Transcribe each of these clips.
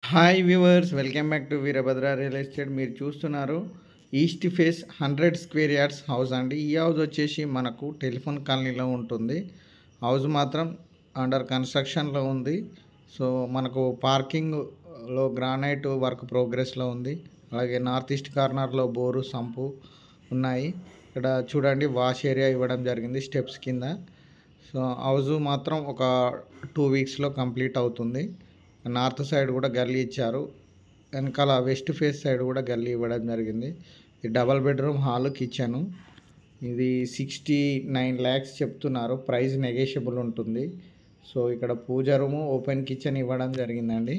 hi viewers welcome back to Veerabhadra real estate మీరు చూస్తున్నారు east face hundred square yards house అండి ఈ house వచ్చేసి మనకు టెలిఫోన్ కాలనీలో ఉంటుంది హౌస్ మాత్రం అండర్ కన్స్ట్రక్షన్లో ఉంది సో మనకు పార్కింగ్లో గ్రానైట్ వర్క్ ప్రోగ్రెస్లో ఉంది అలాగే నార్త్ ఈస్ట్ కార్నర్లో బోరు సంపు ఉన్నాయి ఇక్కడ చూడండి వాష్ ఏరియా ఇవ్వడం జరిగింది స్టెప్స్ కింద సో హౌస్ మాత్రం ఒక టూ వీక్స్లో కంప్లీట్ అవుతుంది నార్త్ సైడ్ కూడా గల్లీ ఇచ్చారు వెనకాల వెస్ట్ ఫేస్ సైడ్ కూడా గల్లీ ఇవ్వడం జరిగింది ఇది డబల్ బెడ్రూమ్ హాల్ కిచెను ఇది సిక్స్టీ నైన్ ల్యాక్స్ చెప్తున్నారు ప్రైస్ నెగేషియబుల్ ఉంటుంది సో ఇక్కడ పూజ రూము ఓపెన్ కిచెన్ ఇవ్వడం జరిగిందండి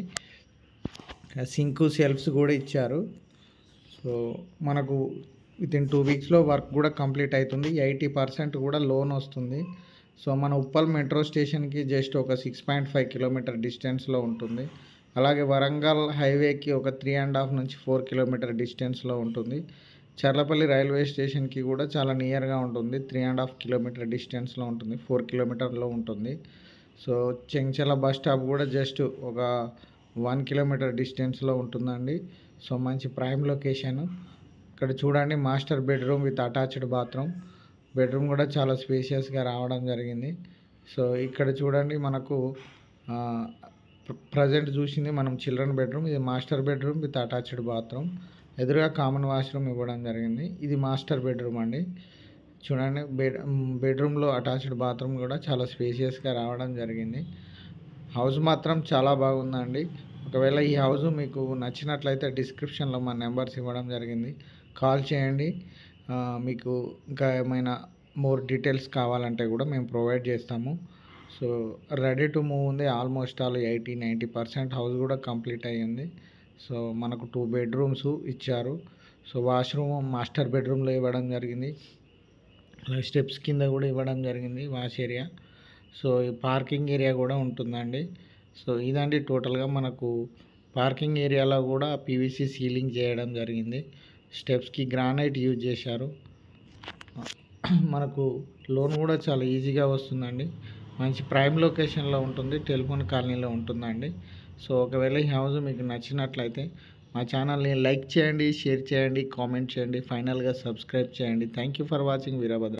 సింక్ సెల్ఫ్స్ కూడా ఇచ్చారు సో మనకు విత్ ఇన్ టూ వీక్స్లో వర్క్ కూడా కంప్లీట్ అవుతుంది ఎయిటీ పర్సెంట్ కూడా లోన్ వస్తుంది సో మన ఉప్పల్ మెట్రో స్టేషన్కి జస్ట్ ఒక సిక్స్ పాయింట్ ఫైవ్ కిలోమీటర్ డిస్టెన్స్లో ఉంటుంది అలాగే వరంగల్ హైవేకి ఒక త్రీ అండ్ హాఫ్ నుంచి ఫోర్ కిలోమీటర్ డిస్టెన్స్లో ఉంటుంది చర్లపల్లి రైల్వే స్టేషన్కి కూడా చాలా నియర్గా ఉంటుంది త్రీ అండ్ హాఫ్ కిలోమీటర్ డిస్టెన్స్లో ఉంటుంది ఫోర్ కిలోమీటర్లో ఉంటుంది సో చెంచల బస్ స్టాప్ కూడా జస్ట్ ఒక వన్ కిలోమీటర్ డిస్టెన్స్లో ఉంటుందండి సో మంచి ప్రైమ్ లొకేషన్ ఇక్కడ చూడండి master bedroom with attached bathroom bedroom కూడా చాలా స్పేషియస్గా రావడం జరిగింది సో ఇక్కడ చూడండి మనకు ప్రజెంట్ చూసింది మనం చిల్డ్రన్ బెడ్రూమ్ ఇది master bedroom with attached bathroom ఎదురుగా కామన్ వాష్రూమ్ ఇవ్వడం జరిగింది ఇది మాస్టర్ బెడ్రూమ్ అండి చూడండి బెడ్ బెడ్రూమ్లో అటాచ్డ్ బాత్రూమ్ కూడా చాలా స్పేషియస్గా రావడం జరిగింది హౌస్ మాత్రం చాలా బాగుందండి ఒకవేళ ఈ హౌస్ మీకు నచ్చినట్లయితే డిస్క్రిప్షన్లో మా నెంబర్స్ ఇవ్వడం జరిగింది కాల్ చేయండి మీకు ఇంకా ఏమైనా మోర్ డీటెయిల్స్ కావాలంటే కూడా మేము ప్రొవైడ్ చేస్తాము సో రెడీ టు మూవ్ ఉంది almost all eighty ninety percent house కూడా కంప్లీట్ అయ్యింది సో మనకు టూ బెడ్రూమ్స్ ఇచ్చారు సో వాష్రూమ్ మాస్టర్ బెడ్రూమ్లో ఇవ్వడం జరిగింది స్టెప్స్ కింద కూడా ఇవ్వడం జరిగింది వాష్ ఏరియా సో ఈ పార్కింగ్ ఏరియా కూడా ఉంటుందండి సో ఇదండి టోటల్గా మనకు పార్కింగ్ ఏరియాలో కూడా పీవీసీ సీలింగ్ చేయడం జరిగింది స్టెప్స్కి గ్రానైట్ యూజ్ చేశారు మనకు లోన్ కూడా చాలా ఈజీగా వస్తుందండి మంచి ప్రైమ్ లొకేషన్లో ఉంటుంది టెలిఫోన్ కాలనీలో ఉంటుందండి సో ఒకవేళ ఈ హౌస్ మీకు నచ్చినట్లయితే మా ఛానల్ని లైక్ చేయండి షేర్ చేయండి కామెంట్ చేయండి ఫైనల్గా సబ్స్క్రైబ్ చేయండి thank you for watching Veerabhadra